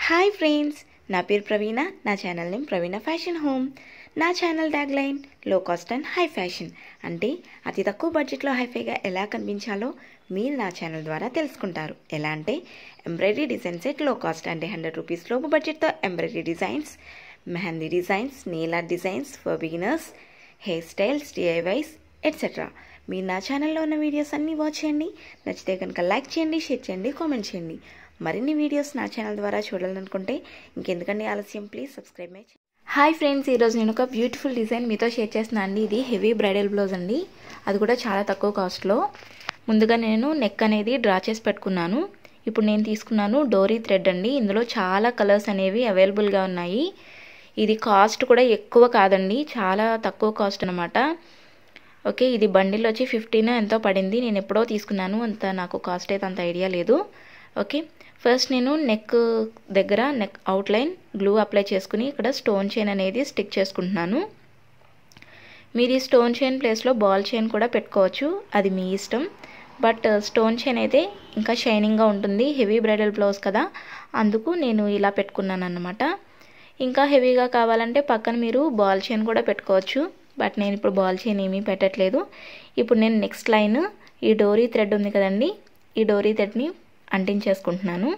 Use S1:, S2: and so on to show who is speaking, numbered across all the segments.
S1: hi friends నా పేరు ప్రవీణ నా channel name Praveena fashion home నా channel tag line low cost and high fashion అంటే అతి తక్కువ బడ్జెట్లో హైఫైగా ఎలా కనిపించాలో మీరు నా ఛానల్ ద్వారా తెలుసుకుంటారు ఎలా అంటే ఎంబ్రాయిడరీ డిజైన్ సెట్ లో కాస్ట్ అంటే హండ్రెడ్ రూపీస్ లోపు బడ్జెట్తో ఎంబ్రాయిడరీ డిజైన్స్ మెహందీ డిజైన్స్ నీలా designs for beginners hair styles DIYs etcetera మీరు నా ఛానల్లో ఉన్న వీడియోస్ అన్నీ వాచ్ చేయండి నచ్చితే కనుక లైక్ చేయండి షేర్ చేయండి కామెంట్ చేయండి మరిన్ని వీడియోస్ నా ఛానల్ ద్వారా చూడాలనుకుంటే ఇంకెందుకండి ఆలస్యం please subscribe my hi friends ఈరోజు నేను ఒక బ్యూటిఫుల్ డిజైన్ మీతో షేర్ చేస్తున్నాను అండి ఇది హెవీ బ్రైడల్ బ్లౌజ్ అండి అది కూడా చాలా తక్కువ కాస్ట్లో ముందుగా నేను నెక్ అనేది డ్రా చేసి పెట్టుకున్నాను ఇప్పుడు నేను తీసుకున్నాను డోరీ థ్రెడ్ అండి ఇందులో చాలా కలర్స్ అనేవి అవైలబుల్గా ఉన్నాయి ఇది కాస్ట్ కూడా ఎక్కువ కాదండి చాలా తక్కువ కాస్ట్ అనమాట ఓకే ఇది బండిల్ వచ్చి ఫిఫ్టీన్ ఎంతో పడింది నేను ఎప్పుడో తీసుకున్నాను అంత నాకు కాస్ట్ అయితే అంత ఐడియా లేదు ఓకే ఫస్ట్ నేను నెక్ దగ్గర నెక్ అవుట్లైన్ గ్లూ అప్లై చేసుకుని ఇక్కడ స్టోన్ చైన్ అనేది స్టిక్ చేసుకుంటున్నాను మీరు ఈ స్టోన్ చైన్ ప్లేస్లో బాల్ చైన్ కూడా పెట్టుకోవచ్చు అది మీ ఇష్టం బట్ స్టోన్ చైన్ అయితే ఇంకా షైనింగ్గా ఉంటుంది హెవీ బ్రైడల్ బ్లౌజ్ కదా అందుకు నేను ఇలా పెట్టుకున్నాను అనమాట ఇంకా హెవీగా కావాలంటే పక్కన మీరు బాల్ చైన్ కూడా పెట్టుకోవచ్చు బట్ నేను ఇప్పుడు బాల్ చైన్ ఏమీ పెట్టట్లేదు ఇప్పుడు నేను నెక్స్ట్ లైన్ ఈ డోరీ థ్రెడ్ ఉంది కదండి ఈ డోరీ థ్రెడ్ని అంటించేసుకుంటున్నాను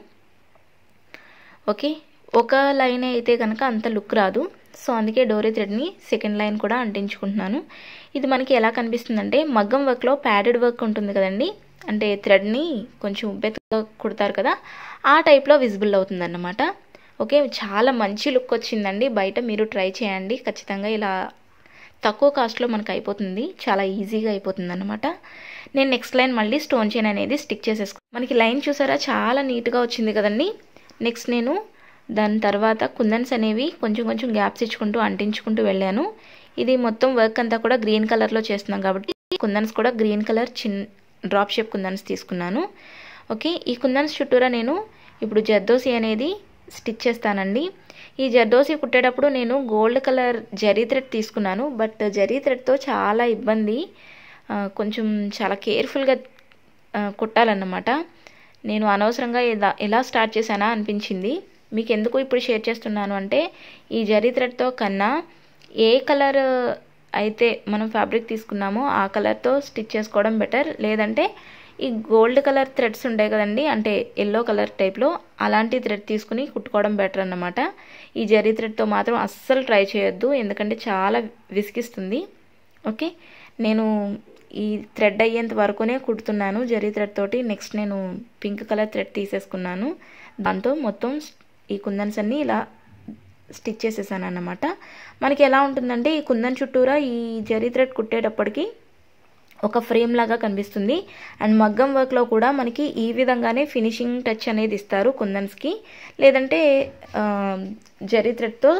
S1: ఓకే ఒక లైన్ అయితే కనుక అంత లుక్ రాదు సో అందుకే డోరీ థ్రెడ్ని సెకండ్ లైన్ కూడా అంటించుకుంటున్నాను ఇది మనకి ఎలా కనిపిస్తుందంటే మగ్గం వర్క్లో ప్యాడెడ్ వర్క్ ఉంటుంది కదండి అంటే థ్రెడ్ని కొంచెం ఉబ్బెత్తుగా కుడతారు కదా ఆ టైప్లో విజిబుల్ అవుతుందన్నమాట ఓకే చాలా మంచి లుక్ వచ్చిందండి బయట మీరు ట్రై చేయండి ఖచ్చితంగా ఇలా తక్కువ కాస్ట్లో మనకు అయిపోతుంది చాలా ఈజీగా అయిపోతుంది అనమాట నేను నెక్స్ట్ లైన్ మళ్ళీ స్టోన్ చైన్ అనేది స్టిక్ చేసేసుకో మనకి లైన్ చూసారా చాలా నీట్గా వచ్చింది కదండి నెక్స్ట్ నేను దాని తర్వాత కుందన్స్ అనేవి కొంచెం కొంచెం గ్యాప్స్ ఇచ్చుకుంటూ అంటించుకుంటూ వెళ్ళాను ఇది మొత్తం వర్క్ అంతా కూడా గ్రీన్ కలర్లో చేస్తున్నాం కాబట్టి కుందన్స్ కూడా గ్రీన్ కలర్ చిన్ డ్రాప్ షేప్ కుందన్స్ తీసుకున్నాను ఓకే ఈ కుందన్స్ చుట్టూరా నేను ఇప్పుడు జర్దోసి అనేది స్టిచ్ చేస్తానండి ఈ జర్దోసి కుట్టేటప్పుడు నేను గోల్డ్ కలర్ జరీ థ్రెడ్ తీసుకున్నాను బట్ జరీ థ్రెడ్తో చాలా ఇబ్బంది కొంచెం చాలా కేర్ఫుల్గా కుట్టాలన్నమాట నేను అనవసరంగా ఎలా ఎలా స్టార్ట్ చేశానా అనిపించింది మీకు ఎందుకు ఇప్పుడు షేర్ చేస్తున్నాను అంటే ఈ జరీ థ్రెడ్తో కన్నా ఏ కలర్ అయితే మనం ఫ్యాబ్రిక్ తీసుకున్నామో ఆ కలర్తో స్టిచ్ చేసుకోవడం బెటర్ లేదంటే ఈ గోల్డ్ కలర్ థ్రెడ్స్ ఉంటాయి కదండి అంటే ఎల్లో కలర్ టైప్లో అలాంటి థ్రెడ్ తీసుకుని కుట్టుకోవడం బెటర్ అన్నమాట ఈ జరీ థ్రెడ్తో మాత్రం అస్సలు ట్రై చేయొద్దు ఎందుకంటే చాలా విసిగిస్తుంది ఓకే నేను ఈ థ్రెడ్ అయ్యేంత వరకునే కుడుతున్నాను జరీ థ్రెడ్ తోటి నెక్స్ట్ నేను పింక్ కలర్ థ్రెడ్ తీసేసుకున్నాను దాంతో మొత్తం ఈ కుందన్స్ అన్నీ ఇలా స్టిచ్ చేసేసాను అన్నమాట మనకి ఎలా ఉంటుందంటే ఈ కుందన్ చుట్టూరా ఈ జరీ థ్రెడ్ కుట్టేటప్పటికి ఒక ఫ్రేమ్ లాగా కనిపిస్తుంది అండ్ మగ్గం వర్క్లో కూడా మనకి ఈ విధంగానే ఫినిషింగ్ టచ్ అనేది ఇస్తారు కుందన్స్కి లేదంటే జరీ థ్రెడ్తో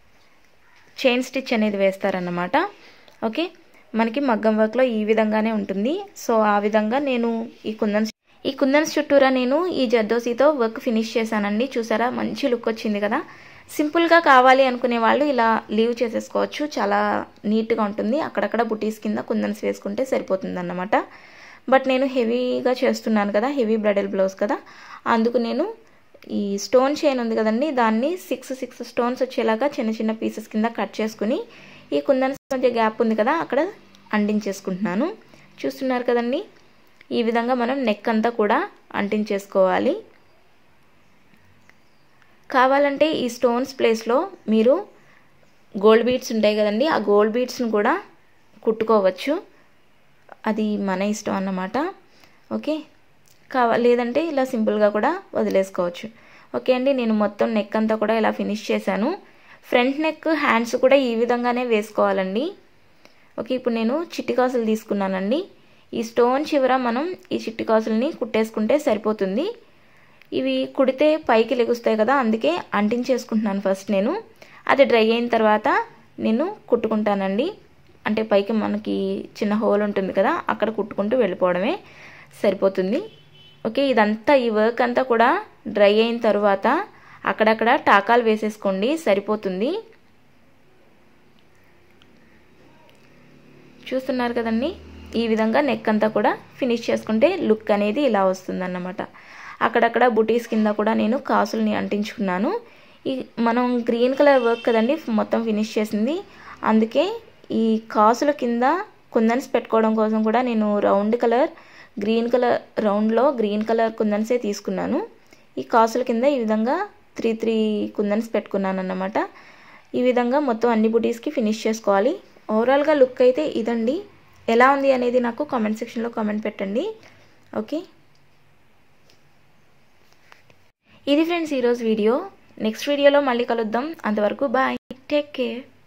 S1: చైన్ స్టిచ్ అనేది వేస్తారన్నమాట ఓకే మనకి మగ్గం వర్క్లో ఈ విధంగానే ఉంటుంది సో ఆ విధంగా నేను ఈ కుందన్స్ ఈ కుందన్స్ చుట్టూరా నేను ఈ జర్దోసీతో వర్క్ ఫినిష్ చేశానండి చూసారా మంచి లుక్ వచ్చింది కదా సింపుల్గా కావాలి అనుకునే వాళ్ళు ఇలా లీవ్ చేసేసుకోవచ్చు చాలా నీట్గా ఉంటుంది అక్కడక్కడ బుటీస్ కింద కుందన్స్ వేసుకుంటే సరిపోతుంది అన్నమాట బట్ నేను హెవీగా చేస్తున్నాను కదా హెవీ బ్రైడల్ బ్లౌజ్ కదా అందుకు నేను ఈ స్టోన్ చైన్ ఉంది కదండి దాన్ని సిక్స్ సిక్స్ స్టోన్స్ వచ్చేలాగా చిన్న చిన్న పీసెస్ కింద కట్ చేసుకుని ఈ కుందన్స్ మధ్య గ్యాప్ ఉంది కదా అక్కడ అంటించేసుకుంటున్నాను చూస్తున్నారు కదండి ఈ విధంగా మనం నెక్ అంతా కూడా అంటించేసుకోవాలి కావాలంటే ఈ స్టోన్స్ ప్లేస్లో మీరు గోల్డ్ బీడ్స్ ఉంటాయి కదండి ఆ గోల్డ్ బీడ్స్ని కూడా కుట్టుకోవచ్చు అది మన ఇష్టం అన్నమాట ఓకే కావా లేదంటే ఇలా సింపుల్గా కూడా వదిలేసుకోవచ్చు ఓకే అండి నేను మొత్తం నెక్ అంతా కూడా ఇలా ఫినిష్ చేశాను ఫ్రంట్ నెక్ హ్యాండ్స్ కూడా ఈ విధంగానే వేసుకోవాలండి ఓకే ఇప్పుడు నేను చిట్టికాసులు తీసుకున్నానండి ఈ స్టోన్ చివర మనం ఈ చిట్టికాసుల్ని కుట్టేసుకుంటే సరిపోతుంది ఇవి కుడితే పైకి లెగుస్తాయి కదా అందుకే అంటించేసుకుంటున్నాను ఫస్ట్ నేను అది డ్రై అయిన తర్వాత నేను కుట్టుకుంటానండి అంటే పైకి మనకి చిన్న హోల్ ఉంటుంది కదా అక్కడ కుట్టుకుంటూ వెళ్ళిపోవడమే సరిపోతుంది ఓకే ఇదంతా ఈ వర్క్ అంతా కూడా డ్రై అయిన తర్వాత అక్కడక్కడ టాకాలు వేసేసుకోండి సరిపోతుంది చూస్తున్నారు కదండి ఈ విధంగా నెక్ అంతా కూడా ఫినిష్ చేసుకుంటే లుక్ అనేది ఇలా వస్తుందన్నమాట అక్కడక్కడ బుటీస్ కింద కూడా నేను కాసుల్ని అంటించుకున్నాను ఈ మనం గ్రీన్ కలర్ వర్క్ కదండి మొత్తం ఫినిష్ చేసింది అందుకే ఈ కాసుల కింద కుందన్స్ పెట్టుకోవడం కోసం కూడా నేను రౌండ్ కలర్ గ్రీన్ కలర్ రౌండ్లో గ్రీన్ కలర్ కుందన్సే తీసుకున్నాను ఈ కాసుల కింద ఈ విధంగా త్రీ త్రీ కుందన్స్ పెట్టుకున్నాను అన్నమాట ఈ విధంగా మొత్తం అన్ని బుటీస్కి ఫినిష్ చేసుకోవాలి ఓవరాల్గా లుక్ అయితే ఇదండి ఎలా ఉంది అనేది నాకు కామెంట్ సెక్షన్లో కామెంట్ పెట్టండి ఓకే ఇది ఫ్రెండ్స్ ఈరోజు వీడియో నెక్స్ట్ వీడియోలో మళ్ళీ కలుద్దాం అంతవరకు బాయ్ టేక్ కేర్